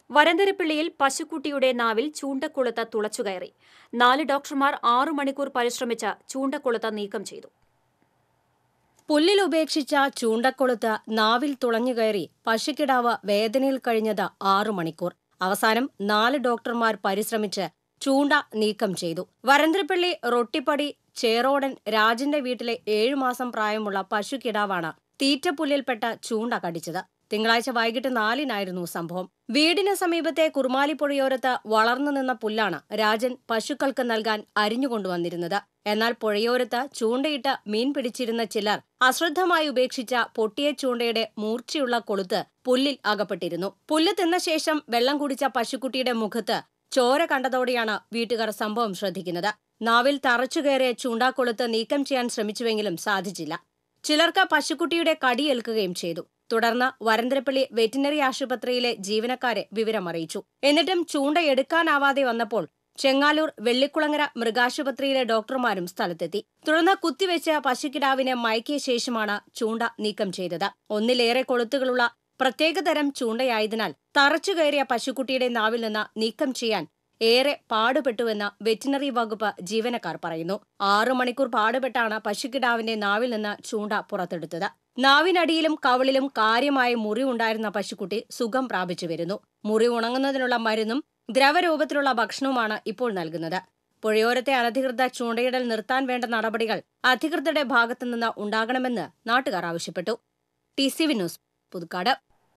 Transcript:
വരന്തരപ്പിള്ളിയിൽ പശുക്കുട്ടിയുടെ നാവിൽ ചൂണ്ടക്കുളത്ത് തുളച്ചുകയറി നാല് ഡോക്ടർമാർ ആറു മണിക്കൂർ പരിശ്രമിച്ച് ചൂണ്ടക്കുളത്ത് നീക്കം ചെയ്തു പുല്ലിൽ ഉപേക്ഷിച്ച ചൂണ്ടക്കൊളുത്ത് നാവിൽ തുളഞ്ഞുകയറി പശുക്കിടാവ് വേദനയിൽ കഴിഞ്ഞത് ആറു മണിക്കൂർ അവസാനം നാല് ഡോക്ടർമാർ പരിശ്രമിച്ച് ചൂണ്ട നീക്കം ചെയ്തു വരന്തരപ്പള്ളി റൊട്ടിപ്പടി ചേറോടൻ രാജന്റെ വീട്ടിലെ ഏഴുമാസം പ്രായമുള്ള പശുക്കിടാവാണ് തീറ്റപ്പുല്ലിൽപ്പെട്ട ചൂണ്ട കടിച്ചത് തിങ്കളാഴ്ച വൈകിട്ട് നാലിനായിരുന്നു സംഭവം വീടിന് സമീപത്തെ കുറുമാലിപ്പുഴയോരത്ത് വളർന്നു നിന്ന പുല്ലാണ് രാജൻ പശുക്കൾക്ക് നൽകാൻ അരിഞ്ഞുകൊണ്ടുവന്നിരുന്നത് എന്നാൽ പുഴയോരത്ത് ചൂണ്ടയിട്ട് മീൻ പിടിച്ചിരുന്ന ചിലർ അശ്രദ്ധമായി ഉപേക്ഷിച്ച പൊട്ടിയ ചൂണ്ടയുടെ മൂർച്ചയുള്ള കൊളുത്ത് പുല്ലിൽ അകപ്പെട്ടിരുന്നു പുല്ല് തിന്ന ശേഷം വെള്ളം കുടിച്ച പശുക്കുട്ടിയുടെ മുഖത്ത് ചോര കണ്ടതോടെയാണ് വീട്ടുകാർ സംഭവം ശ്രദ്ധിക്കുന്നത് നാവിൽ തറച്ചുകയറിയ ചൂണ്ടാക്കൊളുത്ത് നീക്കം ചെയ്യാൻ ശ്രമിച്ചുവെങ്കിലും സാധിച്ചില്ല ചിലർക്ക് പശുക്കുട്ടിയുടെ കടിയേൽക്കുകയും ചെയ്തു തുടർന്ന് വരന്തരപ്പള്ളി വെറ്റിനറി ആശുപത്രിയിലെ ജീവനക്കാരെ വിവരമറിയിച്ചു എന്നിട്ടും ചൂണ്ട എടുക്കാനാവാതെ വന്നപ്പോൾ ചെങ്ങാലൂർ വെള്ളിക്കുളങ്ങര മൃഗാശുപത്രിയിലെ ഡോക്ടർമാരും സ്ഥലത്തെത്തി തുടർന്ന് കുത്തിവെച്ച പശുക്കിടാവിനെ മയക്കിയ ശേഷമാണ് ചൂണ്ട നീക്കം ചെയ്തത് ഒന്നിലേറെ കൊളുത്തുകളുള്ള പ്രത്യേകതരം ചൂണ്ടയായതിനാൽ തറച്ചുകയറിയ പശുക്കുട്ടിയുടെ നാവിൽ നിന്ന് നീക്കം ചെയ്യാൻ ഏറെ പാടുപെട്ടുവെന്ന് വെറ്റിനറി വകുപ്പ് ജീവനക്കാർ പറയുന്നു ആറു മണിക്കൂർ പാടുപെട്ടാണ് പശുക്കിടാവിന്റെ നാവിൽ നിന്ന് ചൂണ്ട പുറത്തെടുത്തത് നാവിനടിയിലും കവിളിലും കാര്യമായ മുറിവുണ്ടായിരുന്ന പശുക്കുട്ടി സുഖം പ്രാപിച്ചു വരുന്നു മുറി ഉണങ്ങുന്നതിനുള്ള മരുന്നും ദ്രവരൂപത്തിലുള്ള ഭക്ഷണവുമാണ് ഇപ്പോൾ നൽകുന്നത് പുഴയോരത്തെ അനധികൃത ചൂണ്ടയിടൽ നിർത്താൻ വേണ്ട നടപടികൾ അധികൃതരുടെ ഭാഗത്തുനിന്ന് ഉണ്ടാകണമെന്ന് നാട്ടുകാർ ആവശ്യപ്പെട്ടു ടി സി വി ന്യൂസ് പുതുക്കാട്